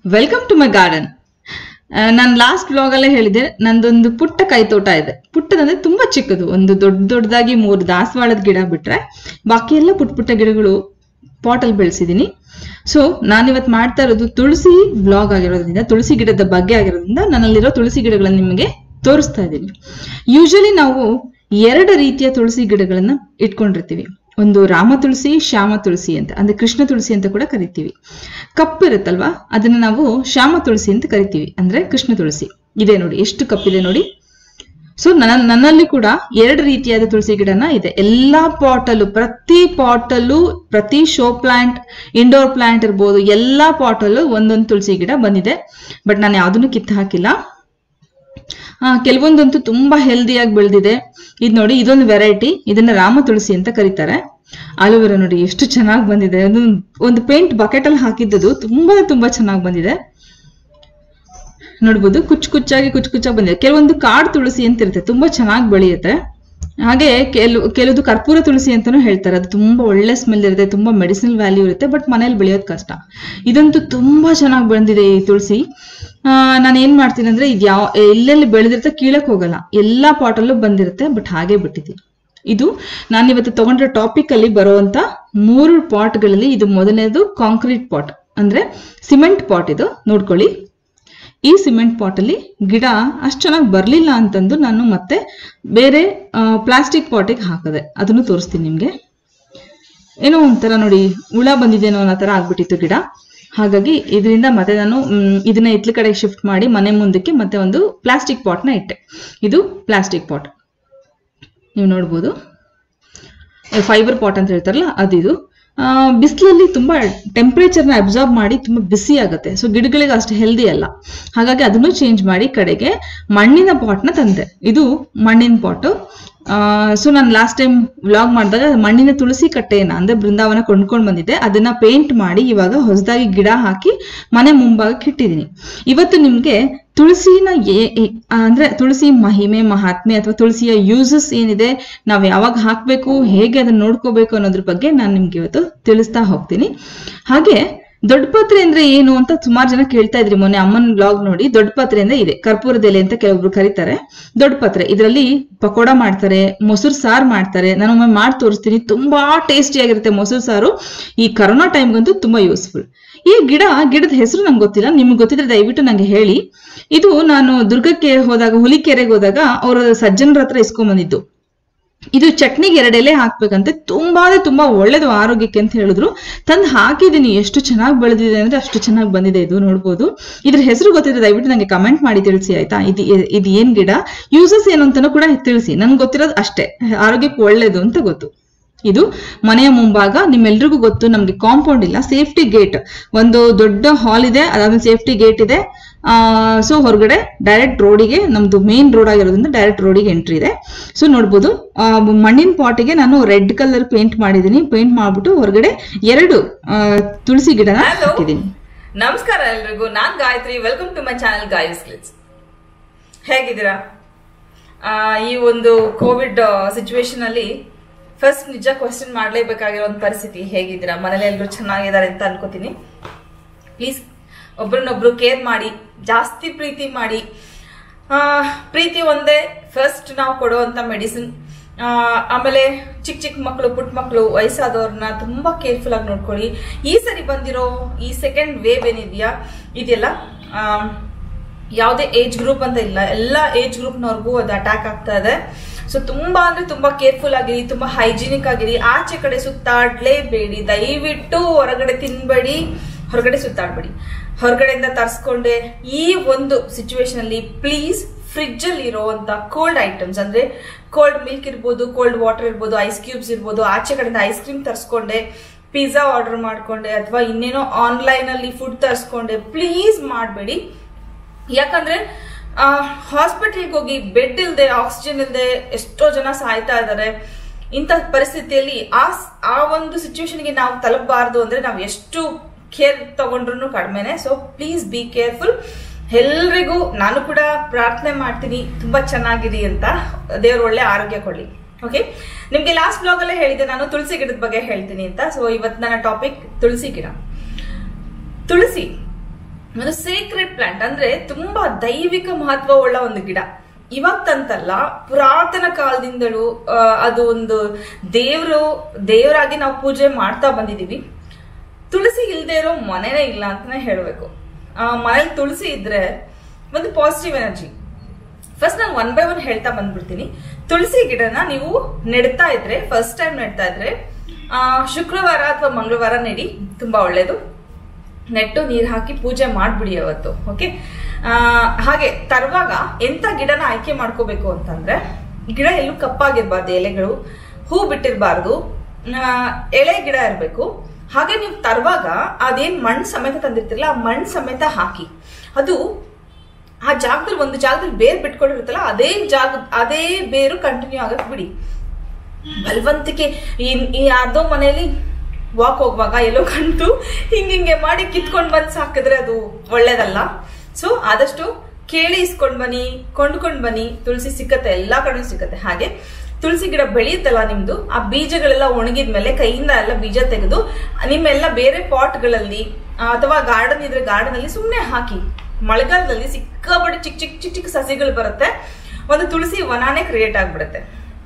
Welcome to my garden ನಾನು last blog ಅಲ್ಲೇ ಹೇಳಿದೆ ನಂದೊಂದು ಪುಟ್ಟ ಕೈತೋಟ ಇದೆ ಪುಟ್ಟದಂದ್ರೆ ತುಂಬಾ ಚಿಕ್ಕದು ಒಂದು ದೊಡ್ಡ ದೊಡ್ಡದಾಗಿ ಮೂರು ದಾಸವಾಳದ ಗಿಡ ಬಿಟ್ರೆ ಬಾಕಿ ಎಲ್ಲ ಪುಟ್ಟ ಪುಟ್ಟ ಗಿಡಗಳು ಪಾಟಲ್ಲಿ ಬೆಳೆಸಿದೀನಿ ಸೊ ನಾನಿವತ್ತು ಮಾಡ್ತಾ ಇರೋದು ತುಳಸಿ ಬ್ಲಾಗ್ ಆಗಿರೋದ್ರಿಂದ ತುಳಸಿ ಗಿಡದ ಬಗ್ಗೆ ಆಗಿರೋದ್ರಿಂದ ನನ್ನಲ್ಲಿರೋ ತುಳಸಿ ಗಿಡಗಳನ್ನ ನಿಮಗೆ ತೋರಿಸ್ತಾ ಇದ್ದೀನಿ ಯೂಶಲಿ ನಾವು ಎರಡು ರೀತಿಯ ತುಳಸಿ ಗಿಡಗಳನ್ನ ಇಟ್ಕೊಂಡಿರ್ತೀವಿ ಒಂದು ರಾಮ ತುಳಸಿ ಶ್ಯಾಮ ತುಳಸಿ ಅಂತ ಅಂದ್ರೆ ಕೃಷ್ಣ ತುಳಸಿ ಅಂತ ಕೂಡ ಕರಿತೀವಿ ಕಪ್ಪಿರುತ್ತಲ್ವಾ ಅದನ್ನ ನಾವು ಶ್ಯಾಮ ತುಳಸಿ ಅಂತ ಕರಿತೀವಿ ಅಂದ್ರೆ ಕೃಷ್ಣ ತುಳಸಿ ಇದೆ ನೋಡಿ ಎಷ್ಟು ಕಪ್ಪಿದೆ ನೋಡಿ ಸೊ ನನ್ನ ನನ್ನಲ್ಲಿ ಕೂಡ ಎರಡು ರೀತಿಯಾದ ತುಳಸಿ ಗಿಡನ ಇದೆ ಎಲ್ಲಾ ಪಾಟಲ್ಲೂ ಪ್ರತಿ ಪಾಟಲ್ಲೂ ಪ್ರತಿ ಶೋ ಪ್ಲಾಂಟ್ ಇಂಡೋರ್ ಪ್ಲಾಂಟ್ ಇರ್ಬೋದು ಎಲ್ಲಾ ಪಾಟಲ್ಲೂ ಒಂದೊಂದು ತುಳಸಿ ಗಿಡ ಬಂದಿದೆ ಬಟ್ ನಾನು ಯಾವ್ದನ್ನು ಕಿತ್ತು ಹಾಕಿಲ್ಲ ಆ, ಕೆಲವೊಂದಂತೂ ತುಂಬಾ ಹೆಲ್ದಿಯಾಗಿ ಬೆಳೆದಿದೆ ಇದು ನೋಡಿ ಇದೊಂದು ವೆರೈಟಿ ಇದನ್ನ ರಾಮ ತುಳಸಿ ಅಂತ ಕರೀತಾರೆ ಆಲೋವೆರಾ ನೋಡಿ ಎಷ್ಟು ಚೆನ್ನಾಗಿ ಬಂದಿದೆ ಅದು ಒಂದು ಪೇಂಟ್ ಬಕೆಟ್ ಅಲ್ಲಿ ಹಾಕಿದ್ದದು ತುಂಬಾ ತುಂಬಾ ಚೆನ್ನಾಗಿ ಬಂದಿದೆ ನೋಡ್ಬೋದು ಕುಚ್ಚು ಕುಚ್ಚಾಗಿ ಕುಚ್ಚು ಕುಚ್ಚಾಗಿ ಬಂದಿದೆ ಕೆಲವೊಂದು ಕಾಡು ತುಳಸಿ ಅಂತ ಇರುತ್ತೆ ತುಂಬಾ ಚೆನ್ನಾಗಿ ಬೆಳೆಯುತ್ತೆ ಹಾಗೆ ಕೆಲವು ಕೆಲವುದು ಕರ್ಪೂರ ತುಳಸಿ ಅಂತಾನೂ ಹೇಳ್ತಾರೆ ಅದು ತುಂಬಾ ಒಳ್ಳೆ ಸ್ಮೆಲ್ ಇರುತ್ತೆ ತುಂಬಾ ಮೆಡಿಸಿನಲ್ ವ್ಯಾಲ್ಯೂ ಇರುತ್ತೆ ಬಟ್ ಮನೇಲಿ ಬೆಳೆಯೋದು ಕಷ್ಟ ಇದಂತೂ ತುಂಬಾ ಚೆನ್ನಾಗಿ ಬಂದಿದೆ ಈ ತುಳಸಿ ಆ, ನಾನು ಏನ್ ಮಾಡ್ತೀನಿ ಅಂದ್ರೆ ಇದು ಯಾವ ಎಲ್ಲೆಲ್ಲಿ ಬೆಳೆದಿರುತ್ತೆ ಕೀಳಕ್ ಹೋಗಲ್ಲ ಎಲ್ಲಾ ಪಾಟಲ್ಲೂ ಬಂದಿರುತ್ತೆ ಬಟ್ ಹಾಗೆ ಬಿಟ್ಟಿದ್ದೀನಿ ಇದು ನಾನು ಇವತ್ತು ತಗೊಂಡಿರೋ ಟಾಪಿಕ್ ಅಲ್ಲಿ ಬರುವಂತ ಮೂರು ಪಾಟ್ಗಳಲ್ಲಿ ಇದು ಮೊದಲನೇದು ಕಾಂಕ್ರೀಟ್ ಪಾಟ್ ಅಂದ್ರೆ ಸಿಮೆಂಟ್ ಪಾಟ್ ಇದು ನೋಡ್ಕೊಳ್ಳಿ ಈ ಸಿಮೆಂಟ್ ಪಾಟ್ ಅಲ್ಲಿ ಗಿಡ ಅಷ್ಟು ಚೆನ್ನಾಗಿ ಬರಲಿಲ್ಲ ಅಂತಂದು ನಾನು ಮತ್ತೆ ಬೇರೆ ಪ್ಲಾಸ್ಟಿಕ್ ಪಾಟಿಗೆ ಹಾಕಿದೆ ಅದನ್ನು ತೋರಿಸ್ತೀನಿ ನಿಮ್ಗೆ ಏನೋ ಒಂಥರ ನೋಡಿ ಹುಳ ಬಂದಿದ್ದೇನೋ ಅನ್ನೋ ತರ ಆಗ್ಬಿಟ್ಟಿತ್ತು ಗಿಡ ಹಾಗಾಗಿ ಇದರಿಂದ ಮತ್ತೆ ನಾನು ಮ್, ಇದನ್ನ ಇತ್ಲ ಕಡೆ ಶಿಫ್ಟ್ ಮಾಡಿ ಮನೆ ಮುಂದಕ್ಕೆ ಮತ್ತೆ ಒಂದು ಪ್ಲಾಸ್ಟಿಕ್ ಪಾಟ್ನ ಇಟ್ಟೆ ಇದು ಪ್ಲಾಸ್ಟಿಕ್ ಪಾಟ್ ನೀವು ನೋಡ್ಬೋದು ಫೈಬರ್ ಪಾಟ್ ಅಂತ ಹೇಳ್ತಾರಲ್ಲ ಅದಿದು ಬಿಸಿಲಲ್ಲಿ ತುಂಬಾ ಟೆಂಪ್ರೇಚರ್ನ ಅಬ್ಸಾರ್ಬ್ ಮಾಡಿ ತುಂಬಾ ಬಿಸಿ ಆಗುತ್ತೆ ಸೊ ಗಿಡಗಳಿಗೆ ಅಷ್ಟು ಹೆಲ್ದಿ ಅಲ್ಲ ಹಾಗಾಗಿ ಅದನ್ನು ಚೇಂಜ್ ಮಾಡಿ ಕಡೆಗೆ ಮಣ್ಣಿನ ಪಾಟ್ನ ತಂದೆ ಇದು ಮಣ್ಣಿನ ಪಾಟು ಸೊ ನಾನು ಲಾಸ್ಟ್ ಟೈಮ್ ವ್ಲಾಗ್ ಮಾಡಿದಾಗ ಮಣ್ಣಿನ ತುಳಸಿ ಕಟ್ಟೆಯನ್ನ ಅಂದ್ರೆ ಬೃಂದಾವನ ಕೊಂಡ್ಕೊಂಡು ಬಂದಿದ್ದೆ ಅದನ್ನ ಪೇಂಟ್ ಮಾಡಿ ಇವಾಗ ಹೊಸದಾಗಿ ಗಿಡ ಹಾಕಿ ಮನೆ ಮುಂಭಾಗಕ್ಕೆ ಇಟ್ಟಿದ್ದೀನಿ ಇವತ್ತು ನಿಮ್ಗೆ ತುಳಸಿನ ಏ- ಏ- ಅಂದ್ರೆ ತುಳಸಿ ಮಹಿಮೆ ಮಹಾತ್ಮೆ ಅಥವಾ ತುಳಸಿಯ ಯೂಸಸ್ ಏನಿದೆ ನಾವ್ ಯಾವಾಗ ಹಾಕ್ಬೇಕು ಹೇಗೆ ಅದನ್ನ ನೋಡ್ಕೋಬೇಕು ಅನ್ನೋದ್ರ ಬಗ್ಗೆ ನಾನು ನಿಮ್ಗೆ ಇವತ್ತು ತಿಳಿಸ್ತಾ ಹೋಗ್ತೀನಿ ಹಾಗೆ ದೊಡ್ಡ ಪತ್ರೆ ಅಂದ್ರೆ ಏನು ಅಂತ ಸುಮಾರು ಜನ ಕೇಳ್ತಾ ಇದ್ರಿ ಮೊನ್ನೆ ಅಮ್ಮನ ಬ್ಲಾಗ್ ನೋಡಿ ದೊಡ್ಡ ಪತ್ರೆ ಅಂದ್ರೆ ಇದೆ ಕರ್ಪೂರದ ಎಲೆ ಅಂತ ಕೆಲವೊಬ್ರು ಕರೀತಾರೆ ದೊಡ್ಡ ಪತ್ರೆ ಇದರಲ್ಲಿ ಪಕೋಡ ಮಾಡ್ತಾರೆ ಮೊಸರು ಸಾರು ಮಾಡ್ತಾರೆ ನಾನು ಒಮ್ಮೆ ಮಾಡಿ ತೋರಿಸ್ತೀನಿ ತುಂಬಾ ಟೇಸ್ಟಿ ಆಗಿರುತ್ತೆ ಮೊಸರು ಸಾರು ಈ ಕರೋನಾ ಟೈಮ್ಗಂತೂ ತುಂಬಾ ಯೂಸ್ಫುಲ್ ಈ ಗಿಡ ಗಿಡದ ಹೆಸರು ನಂಗೆ ಗೊತ್ತಿಲ್ಲ ನಿಮ್ಗೆ ಗೊತ್ತಿದ್ರೆ ದಯವಿಟ್ಟು ನಂಗೆ ಹೇಳಿ ಇದು ನಾನು ದುರ್ಗಕ್ಕೆ ಹೋದಾಗ ಹುಲಿಕೆರೆಗೆ ಹೋದಾಗ ಅವರ ಸಜ್ಜನರ ಹತ್ರ ಇಸ್ಕೊಂಡ್ ಬಂದಿದ್ದು ಇದು ಚಟ್ನಿಗೆ ಎರಡು ಎಲೆ ಹಾಕ್ಬೇಕಂತೆ ತುಂಬಾ ಅಂದ್ರೆ ತುಂಬಾ ಒಳ್ಳೇದು ಆರೋಗ್ಯಕ್ಕೆ ಅಂತ ಹೇಳಿದ್ರು ತಂದು ಹಾಕಿದೀನಿ ಎಷ್ಟು ಚೆನ್ನಾಗಿ ಬೆಳೆದಿದೆ ಅಂದ್ರೆ ಅಷ್ಟು ಚೆನ್ನಾಗಿ ಬಂದಿದೆ ಇದು ನೋಡ್ಬೋದು ಇದ್ರ ಹೆಸರು ಗೊತ್ತಿದ್ರೆ ದಯವಿಟ್ಟು ನಂಗೆ ಕಮೆಂಟ್ ಮಾಡಿ ತಿಳಿಸಿ ಆಯ್ತಾ ಇದು ಇದು ಏನ್ ಗಿಡ ಯೂಸಸ್ ಏನು ಅಂತಾನೂ ಕೂಡ ತಿಳಿಸಿ ನನ್ಗೆ ಗೊತ್ತಿರೋದು ಅಷ್ಟೇ ಆರೋಗ್ಯಕ್ಕೆ ಒಳ್ಳೇದು ಅಂತ ಗೊತ್ತು ಇದು ಮನೆಯ ಮುಂಭಾಗ ನಿಮ್ಮೆಲ್ರಿಗೂ ಗೊತ್ತು ನಮ್ಗೆ ಕಾಂಪೌಂಡ್ ಇಲ್ಲ ಸೇಫ್ಟಿ ಗೇಟ್ ಒಂದು ದೊಡ್ಡ ಹಾಲ್ ಇದೆ ಅದಾದ್ಮೇಲೆ ಸೇಫ್ಟಿ ಗೇಟ್ ಇದೆ ಸೊ ಹೊರಗಡೆ ಡೈರೆಕ್ಟ್ ರೋಡಿಗೆ ನಮ್ದು ಮೇನ್ ರೋಡ್ ಆಗಿರೋದ್ರಿಂದ ಡೈರೆಕ್ಟ್ ರೋಡಿಗೆ ಎಂಟ್ರಿ ಇದೆ ಸೊ ನೋಡ್ಬೋದು ಆ, ಮಣ್ಣಿನ ಪಾಟಿಗೆ ನಾನು ರೆಡ್ ಕಲರ್ ಪೇಂಟ್ ಮಾಡಿದ್ದೀನಿ ಪೇಂಟ್ ಮಾಡ್ಬಿಟ್ಟು ಹೊರಗಡೆ ಎರಡು ಆ, ತುಳಸಿ ಗಿಡನ Hello. ಹಾಕಿದ್ದೀನಿ ನಮಸ್ಕಾರ ಎಲ್ರಿಗೂ ನಾನ್ Gayatri welcome to my channel ಗಾಯಸ್ ಕ್ಲಿಟ್ಸ್ ಹೇಗಿದ್ದೀರಾ ಆ, ಈ ಒಂದು ಕೋವಿಡ್ ಸಿಚುವೇಶನ್ ಅಲ್ಲಿ ಫಸ್ಟ್ ನಿಜ ಕ್ವಶನ್ ಮಾಡ್ಲೇಬೇಕಾಗಿರೋ ಒಂದು ಪರಿಸ್ಥಿತಿ ಹೇಗಿದ್ದೀರಾ ಮನೇಲಿ ಎಲ್ರು ಚೆನ್ನಾಗಿದ್ದಾರೆ ಅಂತ ಅನ್ಕೋತೀನಿ ಪ್ಲೀಸ್ ಒಬ್ರನ್ನೊಬ್ರು ಕೇರ್ ಮಾಡಿ ಜಾಸ್ತಿ ಪ್ರೀತಿ ಮಾಡಿ ಆ, ಪ್ರೀತಿ ಒಂದೇ ಫಸ್ಟ್ ನಾವು ಕೊಡುವಂತ ಮೆಡಿಸಿನ್ ಆಮೇಲೆ ಚಿಕ್ಕ ಚಿಕ್ಕ ಮಕ್ಕಳು ಪುಟ್ಟ ಮಕ್ಕಳು ವಯಸ್ಸಾದವ್ರನ್ನ ತುಂಬಾ ಕೇರ್ಫುಲ್ ಆಗಿ ನೋಡ್ಕೊಳ್ಳಿ ಈ ಸರಿ ಬಂದಿರೋ ಈ ಸೆಕೆಂಡ್ ವೇವ್ ಏನಿದೆಯಾ ಇದೆಲ್ಲ ಆ, ಯಾವುದೇ ಏಜ್ ಗ್ರೂಪ್ ಅಂತ ಇಲ್ಲ ಎಲ್ಲ ಏಜ್ ಗ್ರೂಪ್ನವ್ರಿಗೂ ಅದು ಅಟ್ಯಾಕ್ ಆಗ್ತಾ ಇದೆ ಸೊ ತುಂಬಾ ಅಂದ್ರೆ ತುಂಬಾ ಕೇರ್ಫುಲ್ ಆಗಿರಿ ತುಂಬಾ ಹೈಜಿನಿಕ್ ಆಗಿರಿ ಆಚೆ ಕಡೆ ಸುತ್ತಾಡ್ಲೇಬೇಡಿ ದಯವಿಟ್ಟು ಹೊರಗಡೆ ತಿನ್ಬೇಡಿ ಹೊರಗಡೆ ಸುತ್ತಾಡ್ಬೇಡಿ ಹೊರಗಡೆಯಿಂದ ತರಿಸ್ಕೊಂಡೆ ಈ ಒಂದು ಸಿಚುವೇಶನ್ ಅಲ್ಲಿ ಪ್ಲೀಸ್ ಫ್ರಿಡ್ಜ್ ಅಲ್ಲಿ ಇರುವಂತ ಕೋಲ್ಡ್ ಐಟಮ್ಸ್ ಅಂದ್ರೆ ಕೋಲ್ಡ್ ಮಿಲ್ಕ್ ಇರ್ಬೋದು ಕೋಲ್ಡ್ ವಾಟರ್ ಇರ್ಬೋದು ಐಸ್ ಕ್ಯೂಬ್ಸ್ ಇರ್ಬೋದು ಆಚೆ ಕಡೆಯಿಂದ ಐಸ್ ಕ್ರೀಮ್ ತರಿಸ್ಕೊಂಡೆ ಪಿಜ್ಜಾ ಆರ್ಡರ್ ಮಾಡ್ಕೊಂಡೆ ಅಥವಾ ಇನ್ನೇನೋ ಆನ್ಲೈನ್ ಅಲ್ಲಿ ಫುಡ್ ತರಿಸ್ಕೊಂಡೆ ಪ್ಲೀಸ್ ಮಾಡಬೇಡಿ ಯಾಕಂದ್ರೆ ಹಾಸ್ಪಿಟಲ್ಗೆ ಹೋಗಿ ಬೆಡ್ ಇಲ್ದೆ ಆಕ್ಸಿಜನ್ ಇಲ್ದೆ ಎಷ್ಟೋ ಜನ ಸಾಯ್ತಾ ಇದ್ದಾರೆ ಇಂಥ ಪರಿಸ್ಥಿತಿಯಲ್ಲಿ ಆ ಸ್- ಆ ಒಂದು ಸಿಚುವೇಶನ್ಗೆ ನಾವು ತಲುಪಬಾರ್ದು ಅಂದ್ರೆ ನಾವು ಎಷ್ಟು ಕೇರ್ ತಗೊಂಡ್ರು ಕಡಿಮೆನೆ ಸೊ ಪ್ಲೀಸ್ ಬಿ ಕೇರ್ಫುಲ್ ಎಲ್ರಿಗೂ ನಾನು ಕೂಡ ಪ್ರಾರ್ಥನೆ ಮಾಡ್ತೀನಿ ತುಂಬಾ ಚೆನ್ನಾಗಿರಿ ಅಂತ ದೇವ್ರ ಒಳ್ಳೆ ಆರೋಗ್ಯ ಕೊಡ್ಲಿ ಓಕೆ ನಿಮ್ಗೆ ಲಾಸ್ಟ್ ಬ್ಲಾಗ್ ಅಲ್ಲೇ ಹೇಳಿದೆ ನಾನು ತುಳಸಿ ಗಿಡದ ಬಗ್ಗೆ ಹೇಳ್ತೀನಿ ಅಂತ ಸೊ ಇವತ್ತು ನನ್ನ ಟಾಪಿಕ್ ತುಳಸಿ ಗಿಡ ತುಳಸಿ ಒಂದು ಸೀಕ್ರೆಟ್ ಪ್ಲಾಂಟ್ ಅಂದ್ರೆ ತುಂಬಾ ದೈವಿಕ ಮಹತ್ವವುಳ್ಳ ಒಂದು ಗಿಡ ಇವತ್ತಂತಲ್ಲ ಪುರಾತನ ಕಾಲದಿಂದಲೂ ಆ, ಅದು ಒಂದು ದೇವರು ದೇವರಾಗಿ ನಾವು ಪೂಜೆ ಮಾಡ್ತಾ ಬಂದಿದೀವಿ ತುಳಸಿ ಇಲ್ಲದೆ ಇರೋ ಮನೆನೇ ಇಲ್ಲ ಅಂತಾನೆ ಹೇಳ್ಬೇಕು ಆ, ಮನೇಲಿ ತುಳಸಿ ಇದ್ರೆ ಒಂದು ಪಾಸಿಟಿವ್ ಎನರ್ಜಿ ಫಸ್ಟ್ ನಾನು ಒನ್ ಬೈ ಒನ್ ಹೇಳ್ತಾ ಬಂದ್ಬಿಡ್ತೀನಿ ತುಳಸಿ ಗಿಡನ ನೀವು ನೆಡ್ತಾ ಇದ್ರೆ ಫಸ್ಟ್ ಟೈಮ್ ನೆಡ್ತಾ ಇದ್ರೆ ಆ, ಶುಕ್ರವಾರ ಅಥವಾ ಮಂಗಳವಾರ ನೆಡಿ ತುಂಬಾ ಒಳ್ಳೇದು ನೆಟ್ಟು ನೀರು ಹಾಕಿ ಪೂಜೆ ಮಾಡ್ಬಿಡಿ ಅವತ್ತು ಓಕೆ ಹಾಗೆ ತರುವಾಗ ಎಂತ ಗಿಡನ ಆಯ್ಕೆ ಮಾಡ್ಕೋಬೇಕು ಅಂತಂದ್ರೆ ಗಿಡ ಎಲ್ಲೂ ಕಪ್ಪಾಗಿರ್ಬಾರ್ದು ಎಲೆಗಳು ಹೂ ಬಿಟ್ಟಿರ್ಬಾರ್ದು ಆ, ಎಳೆ ಗಿಡ ಇರಬೇಕು ಹಾಗೆ ನೀವು ತರುವಾಗ ಅದೇನ್ ಮಣ್ಣು ಸಮೇತ ತಂದಿರ್ತಿರಲ್ಲ ಆ ಮಣ್ಣು ಸಮೇತ ಹಾಕಿ ಅದು ಆ ಜಾಗದಲ್ಲಿ ಒಂದು ಜಾಗದಲ್ಲಿ ಬೇರ್ ಬಿಟ್ಕೊಂಡಿರುತ್ತಲ್ಲ ಅದೇ ಜಾಗ ಅದೇ ಬೇರು ಕಂಟಿನ್ಯೂ ಆಗಕ್ ಬಿಡಿ ಬಲವಂತಿಕೆ ಈ ಈ ಯಾರ್ದೋ ಮನೆಯಲ್ಲಿ ವಾಕ್ ಹೋಗುವಾಗ ಎಲ್ಲೋ ಕಂಡು ಹಿಂಗ್ ಹಿಂಗೆ ಮಾಡಿ ಕಿತ್ಕೊಂಡ್ ಬಂದ್ ಸಾಕಿದ್ರೆ ಅದು ಒಳ್ಳೇದಲ್ಲ ಸೊ ಆದಷ್ಟು ಕೇಳಿ ಇಸ್ಕೊಂಡ್ ಬನ್ನಿ ಕೊಂಡ್ಕೊಂಡ್ ಬನ್ನಿ ತುಳಸಿ ಸಿಕ್ಕತ್ತೆ ಎಲ್ಲಾ ಕಡೆ ಸಿಕ್ಕತ್ತೆ ಹಾಗೆ ತುಳಸಿ ಗಿಡ ಬೆಳೆಯುತ್ತಲ್ಲ ನಿಮ್ದು ಆ ಬೀಜಗಳೆಲ್ಲ ಒಣಗಿದ್ಮೇಲೆ ಕೈಯಿಂದ ಎಲ್ಲ ಬೀಜ ತೆಗೆದು ನಿಮ್ಮೆಲ್ಲ ಬೇರೆ ಪಾಟ್ಗಳಲ್ಲಿ ಅಥವಾ ಗಾರ್ಡನ್ ಇದ್ರೆ ಗಾರ್ಡನ್ ಅಲ್ಲಿ ಸುಮ್ನೆ ಹಾಕಿ ಮಳೆಗಾಲದಲ್ಲಿ ಸಿಕ್ಕಾಪಟ್ಟೆ ಚಿಕ್ಕ ಚಿಕ್ಕ ಚಿಕ್ಕ ಚಿಕ್ಕ ಸಸಿಗಳು ಬರುತ್ತೆ ಒಂದು ತುಳಸಿ ವನಾನೇ ಕ್ರಿಯೇಟ್ ಆಗ್ಬಿಡುತ್ತೆ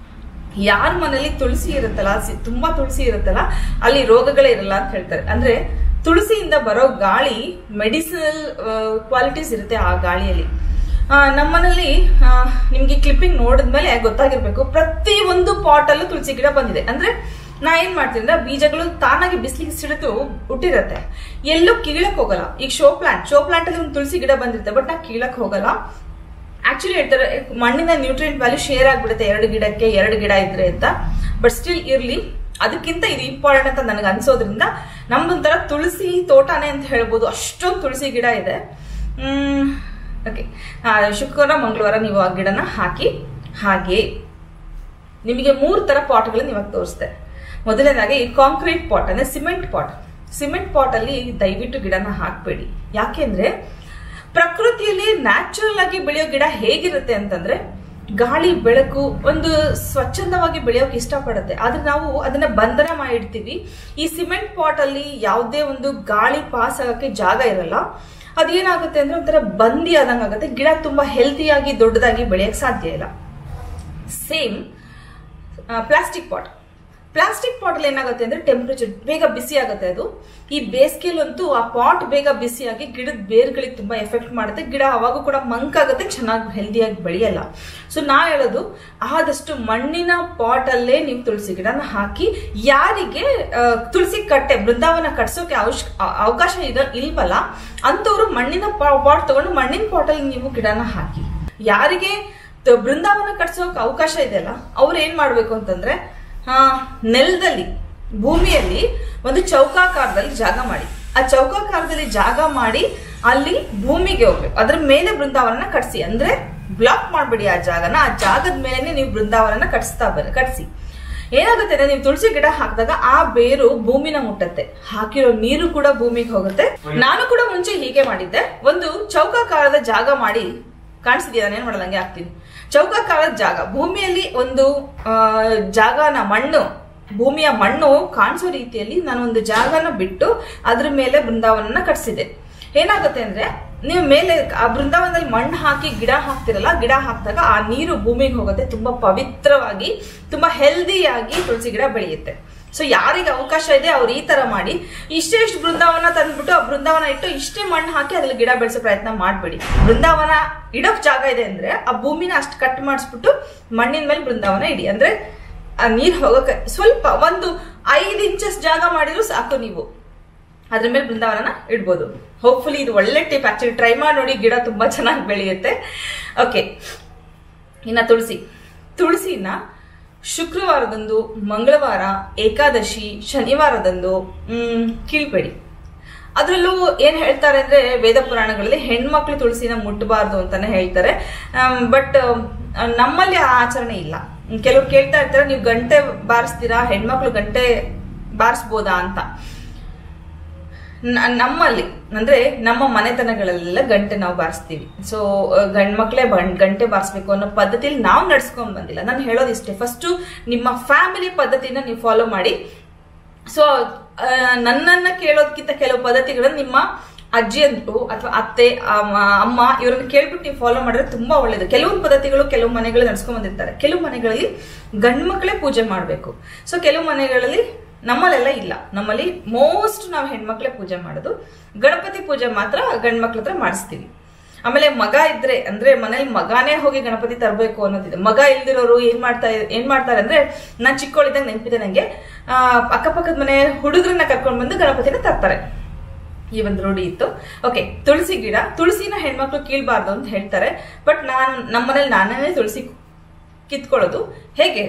ಯಾರ ಮನೇಲಿ ತುಳಸಿ ಇರುತ್ತಲ್ಲ ಸಿ- ತುಂಬಾ ತುಳಸಿ ಇರುತ್ತಲ್ಲ ಅಲ್ಲಿ ರೋಗಗಳೇ ಇರಲ್ಲ ಅಂತ ಹೇಳ್ತಾರೆ ಅಂದ್ರೆ ತುಳಸಿಯಿಂದ ಬರೋ ಗಾಳಿ ಮೆಡಿಸಿನಲ್ ಕ್ವಾಲಿಟೀಸ್ ಇರುತ್ತೆ ಆ ಗಾಳಿಯಲ್ಲಿ ಆ, ನಮ್ಮನೇಲಿ ಆ, ನಿಮ್ಗೆ ಕ್ಲಿಪ್ಪಿಂಗ್ ನೋಡಿದ್ಮೇಲೆ ಗೊತ್ತಾಗಿರ್ಬೇಕು ಪ್ರತಿ ಒಂದು ಪಾಟ್ ಅಲ್ಲೂ ತುಳಸಿ ಗಿಡ ಬಂದಿದೆ ಅಂದ್ರೆ ನಾ ಏನ್ ಮಾಡ್ತೀನಿ ಅಂದ್ರೆ ಬೀಜಗಳು ತಾನಾಗಿ ಬಿಸಿಲಿಗೆ ಸಿಡಿದು ಹುಟ್ಟಿರತ್ತೆ ಎಲ್ಲೂ ಕೀಳಕ್ ಹೋಗಲ್ಲ ಈಗ ಶೋ ಪ್ಲಾಂಟ್ ಶೋ ಪ್ಲಾಂಟ್ ಅಲ್ಲಿ ಒಂದು ತುಳಸಿ ಗಿಡ ಬಂದಿರುತ್ತೆ ಬಟ್ ನಾ ಕೀಳಕ್ ಹೋಗಲ್ಲ ಆಕ್ಚುಲಿ ಹೇಳ್ತಾರೆ ಮಣ್ಣಿನ ನ್ಯೂಟ್ರಿಯೆಂಟ್ ವ್ಯಾಲ್ಯೂ ಶೇರ್ ಆಗ್ಬಿಡುತ್ತೆ ಎರಡು ಗಿಡಕ್ಕೆ ಎರಡು ಗಿಡ ಇದ್ರೆ ಅಂತ ಬಟ್ ಸ್ಟಿಲ್ ಇರ್ಲಿ ಅದಕ್ಕಿಂತ ಇದು ಇಂಪಾರ್ಟೆಂಟ್ ಅಂತ ನನಗೆ ಅನ್ಸೋದ್ರಿಂದ ನಮ್ದೊಂಥರ ತುಳಸಿ ತೋಟನೇ ಅಂತ ಹೇಳ್ಬೋದು ಅಷ್ಟೊಂದು ತುಳಸಿ ಗಿಡ ಇದೆ ಓಕೆ ಶುಕ್ರವಾರ ಮಂಗಳವಾರ ನೀವು ಆ ಗಿಡನ ಹಾಕಿ ಹಾಗೆ ನಿಮಗೆ ಮೂರು ತರ ಪಾಟ್ಗಳನ್ನ ಇವಾಗ ತೋರಿಸ್ತೆ ಮೊದಲನೇದಾಗಿ ಕಾಂಕ್ರೀಟ್ ಪಾಟ್ ಅಂದ್ರೆ ಸಿಮೆಂಟ್ ಪಾಟ್ ಸಿಮೆಂಟ್ ಪಾಟ್ ಅಲ್ಲಿ ದಯವಿಟ್ಟು ಗಿಡನ ಹಾಕ್ಬೇಡಿ ಯಾಕೆಂದ್ರೆ ಪ್ರಕೃತಿಯಲ್ಲಿ ನ್ಯಾಚುರಲ್ ಆಗಿ ಬೆಳೆಯೋ ಗಿಡ ಹೇಗಿರುತ್ತೆ ಅಂತಂದ್ರೆ ಗಾಳಿ ಬೆಳಕು ಒಂದು ಸ್ವಚ್ಛಂದವಾಗಿ ಬೆಳೆಯೋಕೆ ಇಷ್ಟಪಡುತ್ತೆ ಆದ್ರೆ ನಾವು ಅದನ್ನ ಬಂಧನ ಮಾಡಿಡ್ತೀವಿ ಈ ಸಿಮೆಂಟ್ ಪಾಟ್ ಅಲ್ಲಿ ಯಾವುದೇ ಒಂದು ಗಾಳಿ ಪಾಸ್ ಆಗಕ್ಕೆ ಜಾಗ ಇರಲ್ಲ ಅದೇನಾಗುತ್ತೆ ಅಂದ್ರೆ ಒಂಥರ ಬಂದಿ ಆದಂಗೆ ಆಗುತ್ತೆ ಗಿಡ ತುಂಬಾ ಹೆಲ್ತಿಯಾಗಿ ದೊಡ್ಡದಾಗಿ ಬೆಳೆಯಕ್ಕೆ ಸಾಧ್ಯ ಇಲ್ಲ same plastic pot plastic pot ಅಲ್ಲಿ ಏನಾಗುತ್ತೆ ಅಂದ್ರೆ ಟೆಂಪರೇಚರ್ ಬೇಗ ಬಿಸಿ ಆಗುತ್ತೆ ಅದು ಈ ಬೇಸಿಗೆಲಂತೂ ಆ ಪಾಟ್ ಬೇಗ ಬಿಸಿಯಾಗಿ ಗಿಡದ ಬೇರ್ಗಳಿಗೆ ತುಂಬಾ ಎಫೆಕ್ಟ್ ಮಾಡುತ್ತೆ ಗಿಡ ಅವಾಗೂ ಕೂಡ ಮಂಕಾಗುತ್ತೆ ಚೆನ್ನಾಗಿ ಹೆಲ್ದಿಯಾಗಿ ಬೆಳೆಯಲ್ಲ ಸೊ ನಾ ಹೇಳೋದು ಆದಷ್ಟು ಮಣ್ಣಿನ ಪಾಟ್ ಅಲ್ಲೇ ನೀವು ತುಳಸಿ ಗಿಡನ ಹಾಕಿ ಯಾರಿಗೆ ಆ, ತುಳಸಿ ಕಟ್ಟೆ ಬೃಂದಾವನ ಕಟ್ಸೋಕೆ ಅವಶ್ಯ ಆ- ಅವಕಾಶ ಇರ ಇಲ್ವಲ್ಲ ಅಂತವ್ರು ಮಣ್ಣಿನ ಪಾಟ್ ತಗೊಂಡು ಮಣ್ಣಿನ ಪಾಟ್ ಅಲ್ಲಿ ನೀವು ಗಿಡನ ಹಾಕಿ ಯಾರಿಗೆ ತ- ಬೃಂದಾವನ ಕಟ್ಸೋಕೆ ಅವಕಾಶ ಇದೆಯಲ್ಲ ಅವ್ರು ಏನ್ ಮಾಡ್ಬೇಕು ಅಂತಂದ್ರೆ ಆ, ನೆಲದಲ್ಲಿ ಭೂಮಿಯಲ್ಲಿ ಒಂದು ಚೌಕಾಕಾರದಲ್ಲಿ ಜಾಗ ಮಾಡಿ ಆ ಚೌಕಾಕಾರದಲ್ಲಿ ಜಾಗ ಮಾಡಿ ಅಲ್ಲಿ ಭೂಮಿಗೆ ಹೋಗ್ಬೇಕು ಅದ್ರ ಮೇಲೆ ಬೃಂದಾವನನ ಕಟ್ಸಿ ಅಂದ್ರೆ ಬ್ಲಾಕ್ ಮಾಡ್ಬಿಡಿ ಆ ಜಾಗನ ಆ ಜಾಗದ ಮೇಲೆ ನೀವು ಬೃಂದಾವನನ ಕಟ್ಸ್ತಾ ಬರ ಕಟ್ಸಿ ಏನಾಗುತ್ತೆ ಅಂದ್ರೆ ನೀವು ತುಳಸಿ ಗಿಡ ಹಾಕಿದಾಗ ಆ ಬೇರು ಭೂಮಿನ ಮುಟ್ಟತ್ತೆ ಹಾಕಿರೋ ನೀರು ಕೂಡ ಭೂಮಿಗೆ ಹೋಗುತ್ತೆ ನಾನು ಕೂಡ ಮುಂಚೆ ಹೀಗೆ ಮಾಡಿದ್ದೆ ಒಂದು ಚೌಕಾಕಾರದ ಜಾಗ ಮಾಡಿ ಕಾಣಿಸಿದ್ಯಾ ನಾನೇನ್ ಮಾಡಲ್ಲ ಹಂಗೆ ಹಾಕ್ತೀನಿ ಚೌಕಾಕಾರದ ಜಾಗ ಭೂಮಿಯಲ್ಲಿ ಒಂದು ಆ, ಜಾಗನ ಮಣ್ಣು ಭೂಮಿಯ ಮಣ್ಣು ಕಾಣಿಸೋ ರೀತಿಯಲ್ಲಿ ನಾನು ಒಂದು ಜಾಗನ ಬಿಟ್ಟು ಅದ್ರ ಮೇಲೆ ಬೃಂದಾವನನ ಕಟ್ಸಿದೆ ಏನಾಗುತ್ತೆ ಅಂದ್ರೆ ನೀವು ಮೇಲೆ ಆ ಬೃಂದಾವನದಲ್ಲಿ ಮಣ್ಣು ಹಾಕಿ ಗಿಡ ಹಾಕ್ತಿರಲ್ಲ ಗಿಡ ಹಾಕಿದಾಗ ಆ ನೀರು ಭೂಮಿಗೆ ಹೋಗುತ್ತೆ ತುಂಬಾ ಪವಿತ್ರವಾಗಿ ತುಂಬಾ ಹೆಲ್ದಿಯಾಗಿ ತುಳಸಿ ಗಿಡ ಬೆಳೆಯುತ್ತೆ ಸೊ ಯಾರಿಗೆ ಅವಕಾಶ ಇದೆ ಅವ್ರು ಈ ತರ ಮಾಡಿ ಇಷ್ಟೇ ಇಷ್ಟು ಬೃಂದಾವನ ತಂದ್ಬಿಟ್ಟು ಆ ಬೃಂದಾವನ ಇಟ್ಟು ಇಷ್ಟೇ ಮಣ್ಣು ಹಾಕಿ ಅದ್ರಲ್ಲಿ ಗಿಡ ಬೆಳೆಸೋ ಪ್ರಯತ್ನ ಮಾಡ್ಬೇಡಿ ಬೃಂದಾವನ ಇಡೋಕ್ ಜಾಗ ಇದೆ ಅಂದ್ರೆ ಆ ಭೂಮಿನ ಅಷ್ಟು ಕಟ್ ಮಾಡಿಸ್ಬಿಟ್ಟು ಮಣ್ಣಿನ ಮೇಲೆ ಬೃಂದಾವನ ಇಡಿ ಅಂದ್ರೆ ಆ ನೀರ್ ಹೋಗಕ್ಕೆ ಸ್ವಲ್ಪ ಒಂದು ಐದು ಇಂಚಸ್ ಜಾಗ ಮಾಡಿದ್ರು ಸಾಕು ನೀವು ಅದ್ರ ಮೇಲೆ ಬೃಂದಾವನನ ಇಡ್ಬೋದು ಹೋಪ್ಫುಲಿ ಇದು ಒಳ್ಳೆ ಟಿಪ್ ಆಕ್ಚುಲಿ ಟ್ರೈ ಮಾಡಿ ನೋಡಿ ಗಿಡ ತುಂಬಾ ಚೆನ್ನಾಗಿ ಬೆಳೆಯುತ್ತೆ ಓಕೆ ಇನ್ನ ತುಳಸಿ ತುಳಸಿನ ಶುಕ್ರವಾರದಂದು ಮಂಗಳವಾರ ಏಕಾದಶಿ ಶನಿವಾರದಂದು ಹ್ಮ್ ಕೀಳ್ಬೇಡಿ ಅದರಲ್ಲೂ ಏನ್ ಹೇಳ್ತಾರೆ ಅಂದ್ರೆ ವೇದ ಪುರಾಣಗಳಲ್ಲಿ ಹೆಣ್ಮಕ್ಳು ತುಳಸಿನ ಮುಟ್ಟಬಾರ್ದು ಅಂತಾನೆ ಹೇಳ್ತಾರೆ ಬಟ್ ನಮ್ಮಲ್ಲಿ ಆ ಆಚರಣೆ ಇಲ್ಲ ಕೆಲವ್ರು ಕೇಳ್ತಾ ಇರ್ತಾರೆ ನೀವು ಗಂಟೆ ಬಾರಿಸ್ತೀರಾ ಹೆಣ್ಮಕ್ಳು ಗಂಟೆ ಬಾರಿಸ್ಬೋದಾ ಅಂತ ನ- ನಮ್ಮಲ್ಲಿ ಅಂದ್ರೆ ನಮ್ಮ ಮನೆತನಗಳೆಲ್ಲ ಗಂಟೆ ನಾವು ಬಾರಿಸ್ತೀವಿ ಸೊ ಗಂಡ್ ಮಕ್ಳೇ ಬಂ- ಗಂಟೆ ಬಾರಿಸ್ಬೇಕು ಅನ್ನೋ ಪದ್ಧತಿಲಿ ನಾವು ನಡ್ಸ್ಕೊಂಡ್ ಬಂದಿಲ್ಲ ನಾನು ಹೇಳೋದಿಷ್ಟೇ ಫಸ್ಟ್ ನಿಮ್ಮ ಫ್ಯಾಮಿಲಿ ಪದ್ಧತಿನ ನೀವು ಫಾಲೋ ಮಾಡಿ ಸೊ ನನ್ನನ್ನ ಕೇಳೋದಕ್ಕಿಂತ ಕೆಲವು ಪದ್ಧತಿಗಳನ್ನ ನಿಮ್ಮ ಅಜ್ಜಿಯಂದ್ರು ಅಥವಾ ಅತ್ತೆ ಅಮ್ಮ ಅಮ್ಮ ಇವರನ್ನು ಕೇಳ್ಬಿಟ್ಟು ನೀವು ಫಾಲೋ ಮಾಡಿದ್ರೆ ತುಂಬಾ ಒಳ್ಳೇದು ಕೆಲವೊಂದು ಪದ್ಧತಿಗಳು ಕೆಲವು ಮನೆಗಳು ನಡ್ಸ್ಕೊಂಡ್ ಬಂದಿರ್ತಾರೆ ಕೆಲವು ಮನೆಗಳಲ್ಲಿ ಗಂಡು ಮಕ್ಕಳೇ ಪೂಜೆ ಮಾಡಬೇಕು ಸೊ ಕೆಲವು ಮನೆಗಳಲ್ಲಿ ನಮ್ಮಲ್ಲೆಲ್ಲ ಇಲ್ಲ ನಮ್ಮಲ್ಲಿ ಮೋಸ್ಟ್ ನಾವು ಹೆಣ್ಮಕ್ಳೇ ಪೂಜೆ ಮಾಡೋದು ಗಣಪತಿ ಪೂಜೆ ಮಾತ್ರ ಗಂಡ್ ಮಕ್ಳ ಹತ್ರ ಮಾಡಿಸ್ತೀವಿ ಆಮೇಲೆ ಮಗ ಇದ್ರೆ ಅಂದ್ರೆ ಮನೇಲಿ ಮಗಾನೇ ಹೋಗಿ ಗಣಪತಿ ತರಬೇಕು ಅನ್ನೋದಿದೆ ಮಗ ಇಲ್ದಿರೋರು ಏನ್ ಮಾಡ್ತಾ ಏನ್ ಮಾಡ್ತಾರೆ ಅಂದ್ರೆ ನಾನ್ ಚಿಕ್ಕವಳಿದ್ದಾಗ ನೆನಪಿದೆ ನಂಗೆ ಆ, ಅಕ್ಕಪಕ್ಕದ ಮನೆ ಹುಡುಗರನ್ನ ಕರ್ಕೊಂಡ್ ಬಂದು ಗಣಪತಿನ ತರ್ತಾರೆ ಈ ಒಂದು ರೂಢಿ ಇತ್ತು ಓಕೆ ತುಳಸಿ ಗಿಡ ತುಳಸಿನ ಹೆಣ್ಮಕ್ಳು ಕೀಳ್ಬಾರ್ದು ಅಂತ ಹೇಳ್ತಾರೆ ಬಟ್ ನಾನು ನಮ್ಮನೇಲಿ ನಾನೇ ತುಳಸಿ ಕಿತ್ಕೊಳ್ಳೋದು ಹೇಗೆ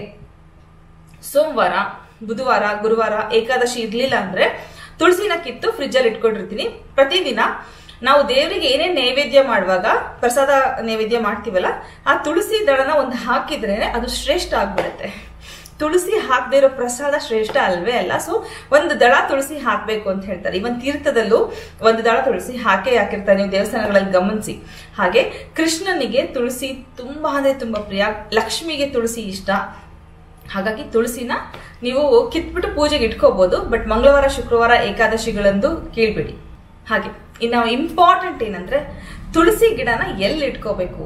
ಸೋಮವಾರ ಬುಧವಾರ ಗುರುವಾರ ಏಕಾದಶಿ ಇರ್ಲಿಲ್ಲ ಅಂದ್ರೆ ತುಳಸಿನ ಕಿತ್ತು ಫ್ರಿಜ್ ಅಲ್ಲಿ ಇಟ್ಕೊಂಡಿರ್ತೀನಿ ಪ್ರತಿದಿನ ನಾವು ದೇವರಿಗೆ ಏನೇ ನೈವೇದ್ಯ ಮಾಡುವಾಗ ಪ್ರಸಾದ ನೈವೇದ್ಯ ಮಾಡ್ತೀವಲ್ಲ ಆ ತುಳಸಿ ದಳನ ಒಂದು ಹಾಕಿದ್ರೇನೆ ಅದು ಶ್ರೇಷ್ಠ ಆಗ್ಬಿಡುತ್ತೆ ತುಳಸಿ ಹಾಕದೇ ಇರೋ ಪ್ರಸಾದ ಶ್ರೇಷ್ಠ ಅಲ್ವೇ ಅಲ್ಲ ಸೊ ಒಂದು ದಳ ತುಳಸಿ ಹಾಕ್ಬೇಕು ಅಂತ ಹೇಳ್ತಾರೆ ಇವನ್ ತೀರ್ಥದಲ್ಲೂ ಒಂದು ದಳ ತುಳಸಿ ಹಾಕೇ ಹಾಕಿರ್ತಾರೆ ನೀವು ದೇವಸ್ಥಾನಗಳಲ್ಲಿ ಗಮನಿಸಿ ಹಾಗೆ ಕೃಷ್ಣನಿಗೆ ತುಳಸಿ ತುಂಬಾ ಅಂದ್ರೆ ತುಂಬಾ ಪ್ರಿಯ ಲಕ್ಷ್ಮಿಗೆ ತುಳಸಿ ಇಷ್ಟ ಹಾಗಾಗಿ ತುಳಸಿನ ನೀವು ಕಿತ್ಬಿಟ್ಟು ಪೂಜೆಗೆ ಇಟ್ಕೋಬಹುದು ಬಟ್ ಮಂಗಳವಾರ ಶುಕ್ರವಾರ ಏಕಾದಶಿಗಳಂದು ಕೀಳ್ಬಿಡಿ ಹಾಗೆ ಇನ್ನು ಇಂಪಾರ್ಟೆಂಟ್ ಏನಂದ್ರೆ ತುಳಸಿ ಗಿಡನ ಎಲ್ಲಿ ಇಟ್ಕೋಬೇಕು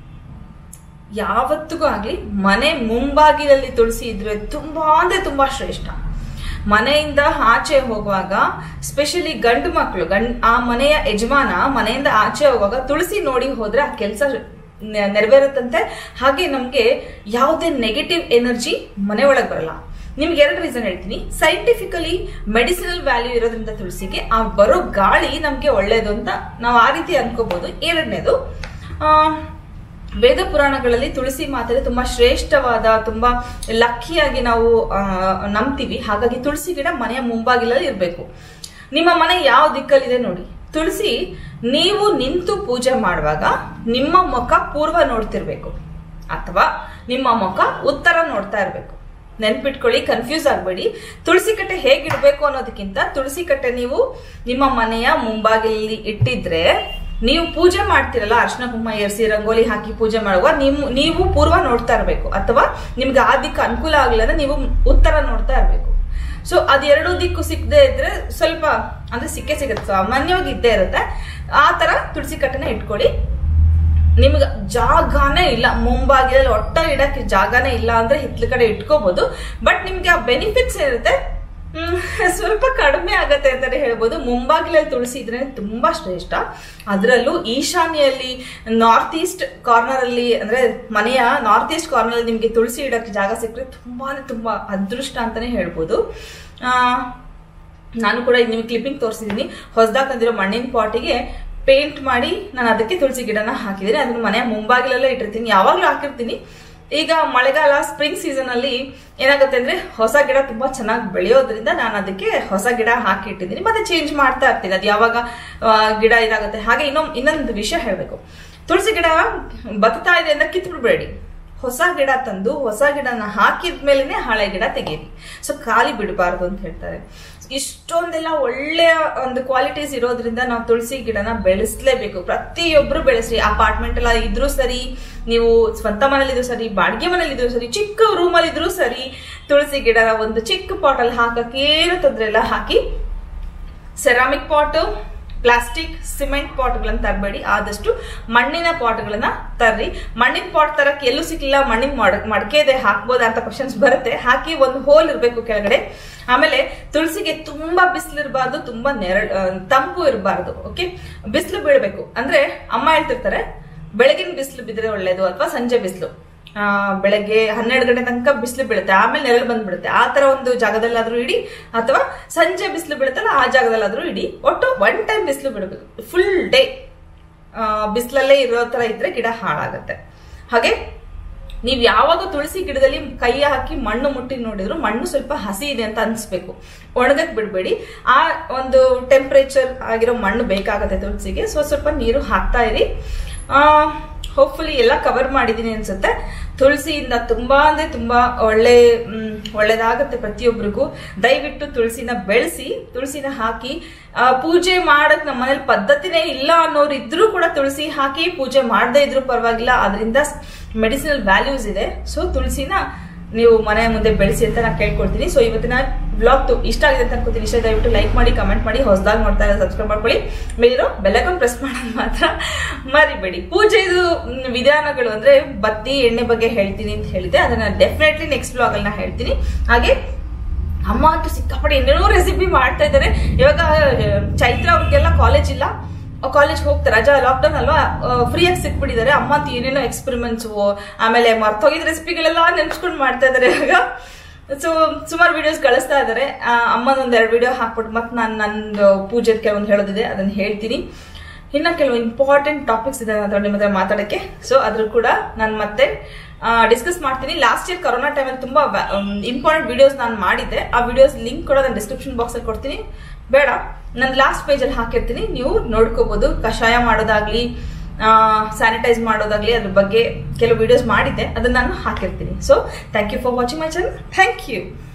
ಯಾವತ್ತಿಗೂ ಆಗ್ಲಿ ಮನೆ ಮುಂಬಾಗಿಲಲ್ಲಿ ತುಳಸಿ ಇದ್ರೆ ತುಂಬಾ ಅಂದ್ರೆ ತುಂಬಾ ಶ್ರೇಷ್ಠ ಮನೆಯಿಂದ ಆಚೆ ಹೋಗುವಾಗ ಸ್ಪೆಷಲಿ ಗಂಡು ಮಕ್ಕಳು ಗಂಡ್ ಆ ಮನೆಯ ಯಜಮಾನ ಮನೆಯಿಂದ ಆಚೆ ಹೋಗುವಾಗ ತುಳಸಿ ನೋಡಿ ಹೋದ್ರೆ ಆ ಕೆಲಸ ನೆರವೇರುತ್ತಂತೆ ಹಾಗೆ ನಮ್ಗೆ ಯಾವುದೇ ನೆಗೆಟಿವ್ ಎನರ್ಜಿ ಮನೆ ಒಳಗೆ ಬರಲ್ಲ ನಿಮ್ಗೆ ಎರಡು ರೀಸನ್ ಹೇಳ್ತೀನಿ ಸೈಂಟಿಫಿಕಲಿ ಮೆಡಿಸಿನಲ್ ವ್ಯಾಲ್ಯೂ ಇರೋದ್ರಿಂದ ತುಳಸಿಗೆ ಆ ಬರೋ ಗಾಳಿ ನಮ್ಗೆ ಒಳ್ಳೇದು ಅಂತ ನಾವು ಆ ರೀತಿ ಅನ್ಕೋಬಹುದು ಎರಡನೇದು ಆ ವೇದ ಪುರಾಣಗಳಲ್ಲಿ ತುಳಸಿ ಮಾತೆ ತುಂಬಾ ಶ್ರೇಷ್ಠವಾದ ತುಂಬಾ ಲಕ್ಕಿಯಾಗಿ ನಾವು ಆ, ನಂಬ್ತೀವಿ ಹಾಗಾಗಿ ತುಳಸಿ ಗಿಡ ಮನೆಯ ಮುಂಬಾಗಿಲಲ್ಲಿ ಇರಬೇಕು ನಿಮ್ಮ ಮನೆ ಯಾವ ದಿಕ್ಕಲ್ಲಿದೆ ನೋಡಿ ತುಳಸಿ ನೀವು ನಿಂತು ಪೂಜೆ ಮಾಡುವಾಗ ನಿಮ್ಮ ಮುಖ ಪೂರ್ವ ನೋಡ್ತಿರ್ಬೇಕು ಅಥವಾ ನಿಮ್ಮ ಮುಖ ಉತ್ತರ ನೋಡ್ತಾ ಇರಬೇಕು ನೆನ್ಪಿಟ್ಕೊಳ್ಳಿ ಕನ್ಫ್ಯೂಸ್ ಆಗಬೇಡಿ ತುಳಸಿ ಕಟ್ಟೆ ಹೇಗಿಡ್ಬೇಕು ಅನ್ನೋದಕ್ಕಿಂತ ತುಳಸಿ ಕಟ್ಟೆ ನೀವು ನಿಮ್ಮ ಮನೆಯ ಮುಂಬಾಗಿಲಲ್ಲಿ ಇಟ್ಟಿದ್ರೆ ನೀವು ಪೂಜೆ ಮಾಡ್ತಿರಲ್ಲ ಅರ್ಶನ ಕುಂಕುಮ ಏರಿಸಿ ರಂಗೋಲಿ ಹಾಕಿ ಪೂಜೆ ಮಾಡುವಾಗ ನೀವು ನೀವು ಪೂರ್ವ ನೋಡ್ತಾ ಇರಬೇಕು ಅಥವಾ ನಿಮ್ಗೆ ಆ ದಿಕ್ಕು ಅನುಕೂಲ ಆಗ್ಲಿಲ್ಲ ಅಂದ್ರೆ ನೀವು ಉತ್ತರ ನೋಡ್ತಾ ಇರಬೇಕು ಸೊ ಅದೆರಡು ದಿಕ್ಕು ಸಿಕ್ಕದೆ ಇದ್ರೆ ಸ್ವಲ್ಪ ಅಂದ್ರೆ ಸಿಕ್ಕೇ ಸಿಗುತ್ತೆ ಸಾಮಾನ್ಯವಾಗಿ ಇದ್ದೇ ಇರುತ್ತೆ ಆ ತರ ತುಳಸಿ ಕಟ್ಟೆನ ಇಟ್ಕೊಳ್ಳಿ ನಿಮ್ಗೆ ಜಾಗನೇ ಇಲ್ಲ ಮುಂಬಾಗಿಲಲ್ಲಿ ಒಟ್ಟ ಇಡಕ್ಕೆ ಜಾಗನೇ ಇಲ್ಲ ಅಂದ್ರೆ ಹಿತ್ಲ ಕಡೆ ಇಟ್ಕೋಬಹುದು ಬಟ್ ನಿಮ್ಗೆ ಆ ಬೆನಿಫಿಟ್ಸ್ ಇರುತ್ತೆ ಹ್ಮ್, ಸ್ವಲ್ಪ ಕಡಿಮೆ ಆಗತ್ತೆ ಅಂತಾನೆ ಹೇಳ್ಬೋದು ಮುಂಬಾಗಿಲಲ್ಲಿ ತುಳಸಿ ಇದ್ರೆ ತುಂಬಾ ಶ್ರೇಷ್ಠ ಅದರಲ್ಲೂ ಈಶಾನ್ಯಲ್ಲಿ ನಾರ್ತ್ ಈಸ್ಟ್ ಕಾರ್ನರ್ ಅಲ್ಲಿ ಅಂದ್ರೆ ಮನೆಯ ನಾರ್ತ್ ಈಸ್ಟ್ ಕಾರ್ನರ್ ಅಲ್ಲಿ ನಿಮ್ಗೆ ತುಳಸಿ ಇಡಕ್ಕೆ ಜಾಗ ಸಿಕ್ಕರೆ ತುಂಬಾನೇ ತುಂಬಾ ಅದೃಷ್ಟ ಅಂತಾನೆ ಹೇಳ್ಬೋದು ಆ ನಾನು ಕೂಡ ಈಗ ನಿಮ್ಗೆ ಕ್ಲಿಪ್ಪಿಂಗ್ ತೋರಿಸಿದೀನಿ ಹೊಸದಾಗಿ ತಂದಿರೋ ಮಣ್ಣಿನ ಪಾಟಿಗೆ ಪೇಂಟ್ ಮಾಡಿ ನಾನು ಅದಕ್ಕೆ ತುಳಸಿ ಗಿಡನ ಹಾಕಿದ್ದೀನಿ ಅದನ್ನ ಮನೆಯ ಮುಂಬಾಗಿಲಲ್ಲೇ ಇಟ್ಟಿರ್ತೀನಿ ಯಾವಾಗ್ಲೂ ಹಾಕಿರ್ತೀನಿ ಈಗ ಮಳೆಗಾಲ ಸ್ಪ್ರಿಂಗ್ ಸೀಸನ್ ಅಲ್ಲಿ ಏನಾಗುತ್ತೆ ಅಂದ್ರೆ ಹೊಸ ಗಿಡ ತುಂಬಾ ಚೆನ್ನಾಗಿ ಬೆಳೆಯೋದ್ರಿಂದ ನಾನು ಅದಕ್ಕೆ ಹೊಸ ಗಿಡ ಹಾಕಿ ಇಟ್ಟಿದ್ದೀನಿ ಮತ್ತೆ ಚೇಂಜ್ ಮಾಡ್ತಾ ಇರ್ತೀನಿ ಅದು ಯಾವಾಗ ಆ, ಗಿಡ ಇದಾಗುತ್ತೆ ಹಾಗೆ ಇನ್ನೊಂದು ಇನ್ನೊಂದು ವಿಷಯ ಹೇಳ್ಬೇಕು ತುಳಸಿ ಗಿಡ ಬತ್ತಾ ಇದೆ ಅಂತ ಕಿತ್ಬಿಡ್ಬೇಡಿ ಹೊಸ ಗಿಡ ತಂದು ಹೊಸ ಗಿಡನ ಹಾಕಿದ್ಮೇಲೆ ಹಳೆ ಗಿಡ ತೆಗೀರಿ ಸೊ ಖಾಲಿ ಬಿಡಬಾರ್ದು ಅಂತ ಹೇಳ್ತಾರೆ ಇಷ್ಟೊಂದೆಲ್ಲ ಒಳ್ಳೆಯ ಒಂದು ಕ್ವಾಲಿಟೀಸ್ ಇರೋದ್ರಿಂದ ನಾವು ತುಳಸಿ ಗಿಡನ ಬೆಳೆಸಲೇಬೇಕು ಪ್ರತಿಯೊಬ್ರು ಬೆಳೆಸ್ರಿ ಅಪಾರ್ಟ್ಮೆಂಟ್ ಎಲ್ಲ ಇದ್ರೂ ಸರಿ ನೀವು ಸ್ವಂತ ಮನೇಲಿ ಇದ್ರು ಸರಿ ಬಾಡಿಗೆ ಮನೇಲಿ ಇದ್ರು ಸರಿ ಚಿಕ್ಕ ರೂಮಲ್ಲಿ ಇದ್ರೂ ಸರಿ ತುಳಸಿ ಗಿಡನ ಒಂದು ಚಿಕ್ಕ ಪಾಟಲ್ಲಿ ಹಾಕಕ್ಕೆ ಏನು ತೊಂದರೆ ಇಲ್ಲ ಹಾಕಿ ಸೆರಾಮಿಕ್ ಪಾಟ್ ಪ್ಲಾಸ್ಟಿಕ್ ಸಿಮೆಂಟ್ ಪಾಟ್ಗಳನ್ನ ತರಬೇಡಿ ಆದಷ್ಟು ಮಣ್ಣಿನ ಪಾಟ್ಗಳನ್ನ ತರ್ರಿ ಮಣ್ಣಿನ ಪಾಟ್ ತರಕ್ಕೆ ಎಲ್ಲೂ ಸಿಕ್ಲಿಲ್ಲ ಮಣ್ಣಿನ ಮಡ ಮಡಕೆ ಇದೆ ಹಾಕ್ಬೋದಾ ಅಂತ ಕ್ವಶನ್ಸ್ ಬರುತ್ತೆ ಹಾಕಿ ಒಂದು ಹೋಲ್ ಇರಬೇಕು ಕೆಳಗಡೆ ಆಮೇಲೆ ತುಳಸಿಗೆ ತುಂಬಾ ಬಿಸಿಲು ಇರಬಾರ್ದು ತುಂಬಾ ನೆರಳು ಆ, ತಂಪು ಇರಬಾರ್ದು ಓಕೆ ಬಿಸಿಲು ಬೀಳ್ಬೇಕು ಅಂದ್ರೆ ಅಮ್ಮ ಹೇಳ್ತಿರ್ತಾರೆ ಬೆಳಗಿನ ಬಿಸಿಲು ಬಿದ್ರೆ ಒಳ್ಳೇದು ಅಥವಾ ಸಂಜೆ ಬಿಸಿಲು ಆ, ಬೆಳಗ್ಗೆ ಹನ್ನೆರಡು ಗಂಟೆ ತನಕ ಬಿಸಿಲು ಬೀಳುತ್ತೆ ಆಮೇಲೆ ನೆರಳು ಬಂದ್ಬಿಡುತ್ತೆ ಆ ತರ ಒಂದು ಜಾಗದಲ್ಲಾದ್ರೂ ಇಡಿ ಅಥವಾ ಸಂಜೆ ಬಿಸಿಲು ಬೀಳುತ್ತಲ್ಲ ಆ ಜಾಗದಲ್ಲಾದ್ರೂ ಇಡಿ ಒಟ್ಟು ಒನ್ ಟೈಮ್ ಬಿಸಿಲು ಬಿಡಬೇಕು ಫುಲ್ ಡೇ ಬಿಸಿಲಲ್ಲೇ ಇರೋ ತರ ಇದ್ರೆ ಗಿಡ ಹಾಳಾಗತ್ತೆ ಹಾಗೆ ನೀವ್ ಯಾವಾಗ ತುಳಸಿ ಗಿಡದಲ್ಲಿ ಕೈ ಹಾಕಿ ಮಣ್ಣು ಮುಟ್ಟಿ ನೋಡಿದ್ರು ಮಣ್ಣು ಸ್ವಲ್ಪ ಹಸಿ ಇದೆ ಅಂತ ಅನ್ಸ್ಬೇಕು ಒಣಗಕ್ ಬಿಡ್ಬೇಡಿ ಆ ಒಂದು ಟೆಂಪರೇಚರ್ ಆಗಿರೋ ಮಣ್ಣು ಬೇಕಾಗತ್ತೆ ತುಳಸಿಗೆ ಸೊ ಸ್ವಲ್ಪ ನೀರು ಹಾಕ್ತಾ ಇರಿ ಹೋಪ್ಫುಲಿ ಎಲ್ಲ ಕವರ್ ಮಾಡಿದೀನಿ ಅನ್ಸುತ್ತೆ ತುಳಸಿಯಿಂದ ತುಂಬಾ ಅಂದ್ರೆ ತುಂಬಾ ಒಳ್ಳೆ ಮ್, ಒಳ್ಳೇದಾಗತ್ತೆ ಪ್ರತಿಯೊಬ್ಬರಿಗೂ ದಯವಿಟ್ಟು ತುಳಸಿನ ಬೆಳೆಸಿ ತುಳಸಿನ ಹಾಕಿ ಆ, ಪೂಜೆ ಮಾಡಕ್ ನಮ್ಮ ಮನೇಲಿ ಪದ್ಧತಿನೇ ಇಲ್ಲ ಅನ್ನೋರು ಇದ್ರೂ ಕೂಡ ತುಳಸಿ ಹಾಕಿ ಪೂಜೆ ಮಾಡದೇ ಇದ್ರೂ ಪರವಾಗಿಲ್ಲ ಅದರಿಂದ ಮೆಡಿಸಿನಲ್ ವ್ಯಾಲ್ಯೂಸ್ ಇದೆ ಸೊ ತುಳಸಿನ ನೀವು ಮನೆ ಮುಂದೆ ಬೆಳೆಸಿ ಅಂತ ನಾನು ಕೇಳ್ಕೊಳ್ತೀನಿ ಸೊ ಇವತ್ತಿನ ಬ್ಲಾಗ್ ಇಷ್ಟ ಆಗಿದೆ ಅಂತ ಅನ್ಕೋತೀನಿ ಇಷ್ಟ ದಯವಿಟ್ಟು ಲೈಕ್ ಮಾಡಿ ಕಮೆಂಟ್ ಮಾಡಿ ಹೊಸದಾಗಿ ನೋಡ್ತಾ ಇರೋ ಸಬ್ಸ್ಕ್ರೈಬ್ ಮಾಡ್ಕೊಳ್ಳಿ ಮೇಲಿರೋ ಬೆಲ್ಲೈಕನ್ ಪ್ರೆಸ್ ಮಾಡೋದು ಮಾತ್ರ ಮರಿಬೇಡಿ ಪೂಜೆದು ಮ್, ವಿಧಾನಗಳು ಅಂದ್ರೆ ಬತ್ತಿ ಎಣ್ಣೆ ಬಗ್ಗೆ ಹೇಳ್ತೀನಿ ಅಂತ ಹೇಳಿದೆ ಅದನ್ನ ಡೆಫಿನೆಟ್ಲಿ ನೆಕ್ಸ್ಟ್ ಬ್ಲಾಗ್ ಅಲ್ಲಿ ನಾನು ಹೇಳ್ತೀನಿ ಹಾಗೆ ಅಮ್ಮ ಅಂತೂ ಸಿಕ್ಕಾಪಟ್ಟೆ ಏನೇನೋ ರೆಸಿಪಿ ಮಾಡ್ತಾ ಇದ್ದಾರೆ ಇವಾಗ ಆ, ಚೈತ್ರ ಅವ್ರಿಗೆಲ್ಲ ಕಾಲೇಜ್ ಇಲ್ಲ ಕಾಲೇಜ್ ಹೋಗ್ತಾರೆ ರಜಾ ಲಾಕ್ಡೌನ್ ಅಲ್ವಾ ಫ್ರೀಯಾಗಿ ಸಿಕ್ಬಿಟ್ಟಿದ್ದಾರೆ ಅಮ್ಮ ಅಂತ ಏನೇನೋ ಎಕ್ಸ್ಪೆರಿಮೆಂಟ್ಸ್ ಆಮೇಲೆ ಮರ್ತೋಗಿದ ರೆಸಿಪಿಗಳೆಲ್ಲ ನೆನ್ಸ್ಕೊಂಡು ಮಾಡ್ತಾ ಇದ್ದಾರೆ ಇವಾಗ ಸೊ ಸುಮಾರು ವಿಡಿಯೋಸ್ ಕಳಿಸ್ತಾ ಇದ್ದಾರೆ ಅಮ್ಮನ ಒಂದ್ ಎರಡು ವಿಡಿಯೋ ಹಾಕ್ಬಿಟ್ಟು ಮತ್ತೆ ನಾನು ನಂದು ಪೂಜೆದ ಕೆಲವೊಂದು ಹೇಳೋದಿದೆ ಅದನ್ನ ಹೇಳ್ತೀನಿ ಇನ್ನ ಕೆಲವು ಇಂಪಾರ್ಟೆಂಟ್ ಟಾಪಿಕ್ಸ್ ಇದೆ ನನ್ನ ಹತ್ರ ನಿಮ್ಮ ಹತ್ರ ಮಾತಾಡಕ್ಕೆ ಸೊ ಅದ್ರ ಕೂಡ ನಾನು ಮತ್ತೆ ಡಿಸ್ಕಸ್ ಮಾಡ್ತೀನಿ ಲಾಸ್ಟ್ ಇಯರ್ ಕೊರೋನಾ ಟೈಮಲ್ಲಿ ತುಂಬಾ ಇಂಪಾರ್ಟೆಂಟ್ ವಿಡಿಯೋಸ್ ನಾನು ಮಾಡಿದ್ದೆ ಆ ವಿಡಿಯೋಸ್ ಲಿಂಕ್ ಕೂಡ ನಾನು ಡಿಸ್ಕ್ರಿಪ್ಷನ್ ಬಾಕ್ಸ್ ಅಲ್ಲಿ ಕೊಡ್ತೀನಿ ಬೇಡ ನಾನು ಲಾಸ್ಟ್ ಪೇಜ್ ಅಲ್ಲಿ ಹಾಕಿರ್ತೀನಿ ನೀವು ನೋಡ್ಕೋಬಹುದು ಕಷಾಯ ಮಾಡೋದಾಗ್ಲಿ ಸ್ಯಾನಿಟೈಸ್ ಮಾಡೋದಾಗ್ಲಿ ಅದ್ರ ಬಗ್ಗೆ ಕೆಲವು ವಿಡಿಯೋಸ್ ಮಾಡಿದ್ದೆ ಅದನ್ನ ನಾನು ಹಾಕಿರ್ತೀನಿ so thank you for watching my channel thank you